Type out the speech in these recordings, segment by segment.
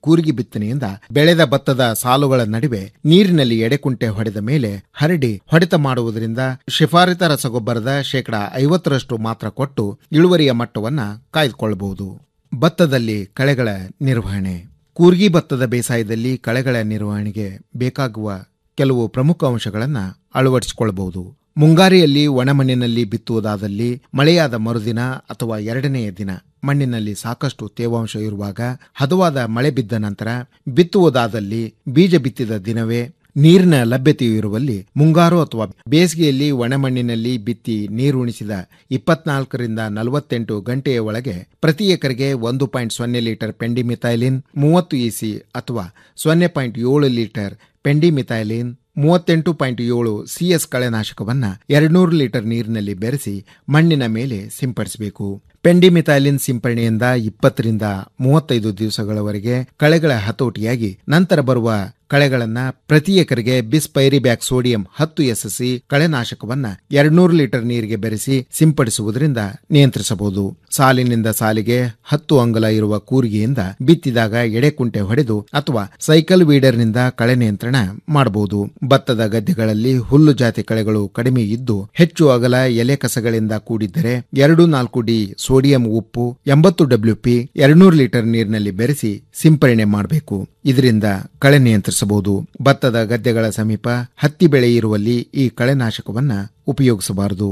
ಕೂರ್ಗಿ ಬಿತ್ತನೆಯಿಂದ ಬೆಳೆದ ಭತ್ತದ ಸಾಲುಗಳ ನಡುವೆ ನೀರಿನಲ್ಲಿ ಎಡೆಕುಂಟೆ ಹೊಡೆದ ಮೇಲೆ ಹರಡಿ ಹೊಡೆತ ಮಾಡುವುದರಿಂದ ಶಿಫಾರಿತ ರಸಗೊಬ್ಬರದ ಶೇಕಡ ಐವತ್ತರಷ್ಟು ಮಾತ್ರ ಕೊಟ್ಟು ಇಳುವರಿಯ ಮಟ್ಟವನ್ನ ಕಾಯ್ದುಕೊಳ್ಳಬಹುದು ಭತ್ತದಲ್ಲಿ ಕಳೆಗಳ ನಿರ್ವಹಣೆ ಕೂರ್ಗಿ ಭತ್ತದ ಬೇಸಾಯದಲ್ಲಿ ಕಳೆಗಳ ನಿರ್ವಹಣೆಗೆ ಬೇಕಾಗುವ ಕೆಲವು ಪ್ರಮುಖ ಅಂಶಗಳನ್ನು ಅಳವಡಿಸಿಕೊಳ್ಳಬಹುದು ಮುಂಗಾರಿಯಲ್ಲಿ ಒಣಮಣ್ಣಿನಲ್ಲಿ ಬಿತ್ತುವುದಾದಲ್ಲಿ ಮಳೆಯಾದ ಮರುದಿನ ಅಥವಾ ಎರಡನೆಯ ದಿನ ಮಣ್ಣಿನಲ್ಲಿ ಸಾಕಷ್ಟು ತೇವಾಂಶ ಇರುವಾಗ ಹದವಾದ ಮಳೆ ಬಿದ್ದ ನಂತರ ಬಿತ್ತುವುದಾದಲ್ಲಿ ಬೀಜ ಬಿತ್ತಿದ ದಿನವೇ ನೀರಿನ ಲಭ್ಯತೆಯು ಇರುವಲ್ಲಿ ಮುಂಗಾರು ಅಥವಾ ಬೇಸಿಗೆಯಲ್ಲಿ ಒಣಮಣ್ಣಿನಲ್ಲಿ ಬಿತ್ತಿ ನೀರುಣಿಸಿದ ಇಪ್ಪತ್ನಾಲ್ಕರಿಂದ ನಲವತ್ತೆಂಟು ಗಂಟೆಯ ಒಳಗೆ ಪ್ರತಿ ಎಕರೆಗೆ ಒಂದು ಪಾಯಿಂಟ್ ಸೊನ್ನೆ ಲೀಟರ್ ಪೆಂಡಿಮಿಥೈಲಿನ್ ಮೂವತ್ತು ಇಸಿ ಅಥವಾ ಸೊನ್ನೆ ಪಾಯಿಂಟ್ ಏಳು ಲೀಟರ್ ಪೆಂಡಿಮಿಥೈಲಿನ್ ಮೂವತ್ತೆಂಟು ಪಾಯಿಂಟ್ ಏಳು ಸಿಎಸ್ ಕಳೆನಾಶಕವನ್ನ ಎರಡ್ನೂರು ಲೀಟರ್ ನೀರಿನಲ್ಲಿ ಬೆರೆಸಿ ಮಣ್ಣಿನ ಮೇಲೆ ಸಿಂಪಡಿಸಬೇಕು ಪೆಂಡಿಮಿಥೈಲಿನ್ ಸಿಂಪರಣೆಯಿಂದ ಇಪ್ಪತ್ತರಿಂದ ಮೂವತ್ತೈದು ದಿವಸಗಳವರೆಗೆ ಕಳೆಗಳ ಹತೋಟಿಯಾಗಿ ನಂತರ ಬರುವ ಕಳೆಗಳನ್ನ ಪ್ರತಿ ಎಕರೆಗೆ ಬಿಸ್ಪೈರಿಬ್ಯಾಕ್ ಸೋಡಿಯಂ ಹತ್ತು ಎಸ್ಎಸ್ಸಿ ಕಳೆನಾಶಕವನ್ನ ಎರಡ್ನೂರು ಲೀಟರ್ ನೀರಿಗೆ ಬೆರೆಸಿ ಸಿಂಪಡಿಸುವುದರಿಂದ ನಿಯಂತ್ರಿಸಬಹುದು ಸಾಲಿನಿಂದ ಸಾಲಿಗೆ ಹತ್ತು ಅಂಗುಲ ಇರುವ ಕೂರಿಗೆಯಿಂದ ಬಿತ್ತಿದಾಗ ಎಡೆಕುಂಟೆ ಹೊಡೆದು ಅಥವಾ ಸೈಕಲ್ ವೀಡರ್ನಿಂದ ಕಳೆ ನಿಯಂತ್ರಣ ಮಾಡಬಹುದು ಭತ್ತದ ಗದ್ದೆಗಳಲ್ಲಿ ಹುಲ್ಲು ಜಾತಿ ಕಳೆಗಳು ಕಡಿಮೆ ಇದ್ದು ಹೆಚ್ಚು ಅಗಲ ಎಲೆ ಕಸಗಳಿಂದ ಕೂಡಿದ್ದರೆ ಎರಡು ನಾಲ್ಕು ಡಿ ಸೋಡಿಯಂ ಉಪ್ಪು ಎಂಬತ್ತು ಡಬ್ಲ್ಯೂಪಿ ಎರಡ್ನೂರು ಲೀಟರ್ ನೀರಿನಲ್ಲಿ ಬೆರೆಸಿ ಸಿಂಪರಣೆ ಮಾಡಬೇಕು ಇದರಿಂದ ಕಳೆ ನಿಯಂತ್ರಿಸಬಹುದು ಭತ್ತದ ಗದ್ದೆಗಳ ಸಮೀಪ ಹತ್ತಿ ಬೆಳೆ ಇರುವಲ್ಲಿ ಈ ಕಳೆನಾಶಕವನ್ನ ಉಪಯೋಗಿಸಬಾರದು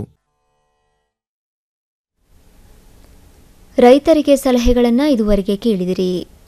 ರೈತರಿಗೆ ಸಲಹೆಗಳನ್ನು ಇದುವರೆಗೆ ಕೇಳಿದಿರಿ